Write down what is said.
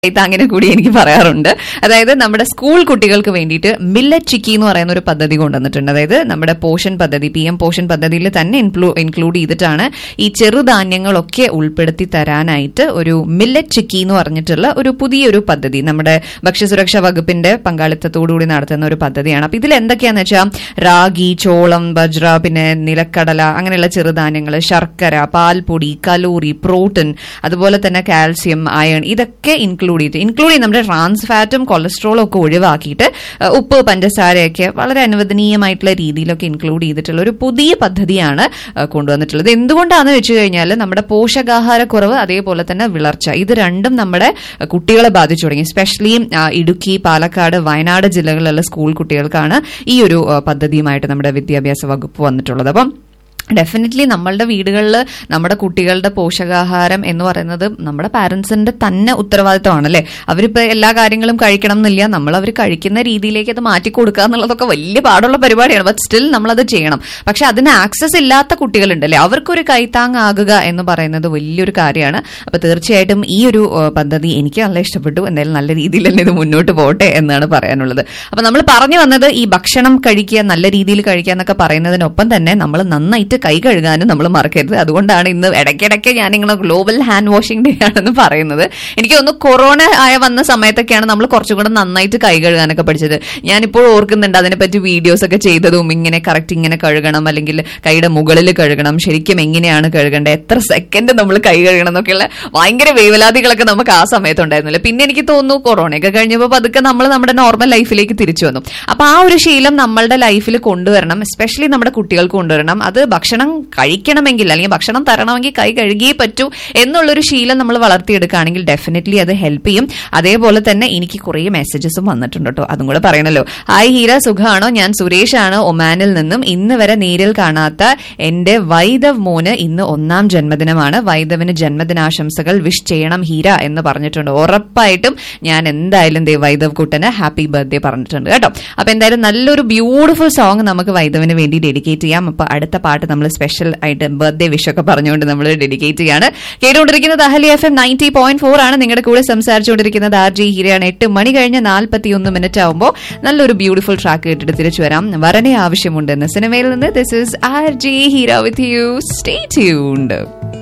അങ്ങനെ കൂടി എനിക്ക് പറയാറുണ്ട് അതായത് നമ്മുടെ സ്കൂൾ കുട്ടികൾക്ക് വേണ്ടിയിട്ട് മില്ലറ്റ് ചിക്കി എന്ന് പറയുന്ന ഒരു പദ്ധതി കൊണ്ടുവന്നിട്ടുണ്ട് അതായത് നമ്മുടെ പോഷൻ പദ്ധതി പി എം പോഷൻ പദ്ധതിയിൽ തന്നെ ഇൻക്ലൂഡ് ചെയ്തിട്ടാണ് ഈ ചെറുധാന്യങ്ങളൊക്കെ ഉൾപ്പെടുത്തി തരാനായിട്ട് ഒരു മില്ലറ്റ് ചിക്കി എന്ന് പറഞ്ഞിട്ടുള്ള ഒരു പുതിയൊരു പദ്ധതി നമ്മുടെ ഭക്ഷ്യസുരക്ഷാ വകുപ്പിന്റെ പങ്കാളിത്തത്തോടുകൂടി നടത്തുന്ന ഒരു പദ്ധതിയാണ് അപ്പൊ ഇതിൽ എന്തൊക്കെയാന്ന് വെച്ചാൽ റാഗി ചോളം ബജ്ര പിന്നെ നിലക്കടല അങ്ങനെയുള്ള ചെറുധാന്യങ്ങൾ ശർക്കര പാൽപ്പൊടി കലോറി പ്രോട്ടീൻ അതുപോലെ തന്നെ കാൽസ്യം അയൺ ഇതൊക്കെ ഇൻക്ലൂഡ് ചെയ്ത് ഇൻക്ലൂഡ് ചെയ്ത് നമ്മുടെ ട്രാൻസ് ഫാറ്റും കൊളസ്ട്രോളും ഒക്കെ ഒഴിവാക്കിയിട്ട് അഹ് ഉപ്പ് പഞ്ചസാരയൊക്കെ വളരെ അനുവദനീയമായിട്ടുള്ള രീതിയിലൊക്കെ ഇൻക്ലൂഡ് ചെയ്തിട്ടുള്ള ഒരു പുതിയ പദ്ധതിയാണ് അഹ് കൊണ്ടുവന്നിട്ടുള്ളത് എന്തുകൊണ്ടാണെന്ന് വെച്ച് കഴിഞ്ഞാൽ നമ്മുടെ പോഷകാഹാരക്കുറവ് അതേപോലെ തന്നെ വിളർച്ച ഇത് രണ്ടും നമ്മുടെ അഹ് കുട്ടികളെ ബാധിച്ചു തുടങ്ങി സ്പെഷ്യലി ഇടുക്കി പാലക്കാട് വയനാട് ജില്ലകളിലുള്ള സ്കൂൾ കുട്ടികൾക്കാണ് ഈ ഒരു അഹ് പദ്ധതിയുമായിട്ട് നമ്മുടെ വിദ്യാഭ്യാസ വകുപ്പ് വന്നിട്ടുള്ളത് അപ്പം ഡെഫിനറ്റ്ലി നമ്മളുടെ വീടുകളിൽ നമ്മുടെ കുട്ടികളുടെ പോഷകാഹാരം എന്ന് പറയുന്നത് നമ്മുടെ പാരന്റ്സിന്റെ തന്നെ ഉത്തരവാദിത്തമാണല്ലേ അവരിപ്പോ എല്ലാ കാര്യങ്ങളും കഴിക്കണം എന്നില്ല നമ്മൾ അവർ കഴിക്കുന്ന രീതിയിലേക്ക് അത് മാറ്റി കൊടുക്കുക എന്നുള്ളതൊക്കെ വലിയ പാടുള്ള പരിപാടിയാണ് ബട്ട് സ്റ്റിൽ നമ്മളത് ചെയ്യണം പക്ഷെ അതിന് ആക്സസ് ഇല്ലാത്ത കുട്ടികളുണ്ടല്ലേ അവർക്കൊരു കൈത്താങ്ങാകുക എന്ന് പറയുന്നത് വലിയൊരു കാര്യമാണ് അപ്പൊ തീർച്ചയായിട്ടും ഈ ഒരു ഏഹ്, പദ്ധതി എനിക്ക് നല്ല ഇഷ്ടപ്പെട്ടു എന്തായാലും നല്ല രീതിയിൽ തന്നെ ഇത് മുന്നോട്ട് പോട്ടെ എന്നാണ് പറയാനുള്ളത് അപ്പൊ നമ്മൾ പറഞ്ഞു വന്നത് ഈ ഭക്ഷണം കഴിക്കുക നല്ല രീതിയിൽ കഴിക്കുക എന്നൊക്കെ പറയുന്നതിനൊപ്പം തന്നെ നമ്മൾ നന്നായിട്ട് കൈ കഴുകാനും നമ്മൾ മറക്കരുത് അതുകൊണ്ടാണ് ഇന്ന് ഇടയ്ക്കിടയ്ക്ക് ഞാനിങ്ങനെ ഗ്ലോബൽ ഹാൻഡ് വാഷിംഗ് ഡേ ആണെന്ന് പറയുന്നത് എനിക്ക് തോന്നുന്നു കൊറോണ ആയ വന്ന സമയത്തൊക്കെയാണ് നമ്മൾ കുറച്ചും കൂടെ നന്നായിട്ട് കൈ കഴുകാനൊക്കെ പഠിച്ചത് ഞാനിപ്പോൾ ഓർക്കുന്നുണ്ട് അതിനെപ്പറ്റി വീഡിയോസ് ഒക്കെ ചെയ്തതും ഇങ്ങനെ കറക്റ്റ് ഇങ്ങനെ കഴുകണം അല്ലെങ്കിൽ കൈയുടെ മുകളിൽ കഴുകണം ശരിക്കും എങ്ങനെയാണ് കഴുകേണ്ടത് എത്ര സെക്കൻഡ് നമ്മൾ കൈ കഴുകണം എന്നൊക്കെയുള്ള ഭയങ്കര വേവലാതികളൊക്കെ നമുക്ക് ആ സമയത്ത് ഉണ്ടായിരുന്നില്ല പിന്നെ എനിക്ക് തോന്നുന്നു കൊറോണയൊക്കെ കഴിഞ്ഞപ്പോൾ പതുക്കെ നമ്മൾ നമ്മുടെ നോർമൽ ലൈഫിലേക്ക് തിരിച്ചു വന്നു അപ്പൊ ആ ഒരു ശീലം നമ്മളുടെ ലൈഫിൽ കൊണ്ടുവരണം എസ്പെഷ്യലി നമ്മുടെ കുട്ടികൾക്ക് കൊണ്ടുവരണം അത് ഭക്ഷണം കഴിക്കണമെങ്കിൽ അല്ലെങ്കിൽ ഭക്ഷണം തരണമെങ്കിൽ കൈ കഴുകിയേ പറ്റൂ എന്നുള്ളൊരു ശീലം നമ്മൾ വളർത്തിയെടുക്കുകയാണെങ്കിൽ ഡെഫിനറ്റ്ലി അത് ഹെൽപ്പ് ചെയ്യും അതേപോലെ തന്നെ എനിക്ക് കുറേ മെസ്സേജസും വന്നിട്ടുണ്ട് കേട്ടോ അതും കൂടെ പറയണല്ലോ ഹായ് ഹീര സുഖാണോ ഞാൻ സുരേഷാണ് ഒമാനിൽ നിന്നും ഇന്ന് വരെ നേരിൽ കാണാത്ത എന്റെ വൈദവ് മോന് ഇന്ന് ഒന്നാം ജന്മദിനമാണ് വൈദവിന് ജന്മദിനാശംസകൾ വിഷ് ചെയ്യണം ഹീര എന്ന് പറഞ്ഞിട്ടുണ്ട് ഉറപ്പായിട്ടും ഞാൻ എന്തായാലും ദേ വൈദവ് കുട്ടന് ഹാപ്പി ബർത്ത്ഡേ പറഞ്ഞിട്ടുണ്ട് കേട്ടോ അപ്പൊ എന്തായാലും നല്ലൊരു ബ്യൂട്ടിഫുൾ സോങ് നമുക്ക് വൈദവിന് വേണ്ടി ഡെഡിക്കേറ്റ് ചെയ്യാം അപ്പൊ അടുത്ത പാട്ട് നമ്മൾ സ്പെഷ്യൽ ആയിട്ട് ബർത്ത്ഡേ വിഷ് ഒക്കെ പറഞ്ഞുകൊണ്ട് നമ്മൾ ഡെഡിക്കേറ്റ് ചെയ്യാണ് കേട്ടുകൊണ്ടിരിക്കുന്നത് അഹലി F M ninety point four ആണ് നിങ്ങളുടെ കൂടെ സംസാരിച്ചുകൊണ്ടിരിക്കുന്നത് ആർ ജി ഹീരയാണ് എട്ട് മണി കഴിഞ്ഞ് നാൽപ്പത്തി ഒന്ന് മിനിറ്റ് ആകുമ്പോൾ നല്ലൊരു ബ്യൂട്ടിഫുൾ ട്രാക്ക് കേട്ടിട്ട് തിരിച്ചു വരാം വരനെ ആവശ്യമുണ്ട് എന്ന സിനിമയിൽ നിന്ന് this is R G Heera with you stay tuned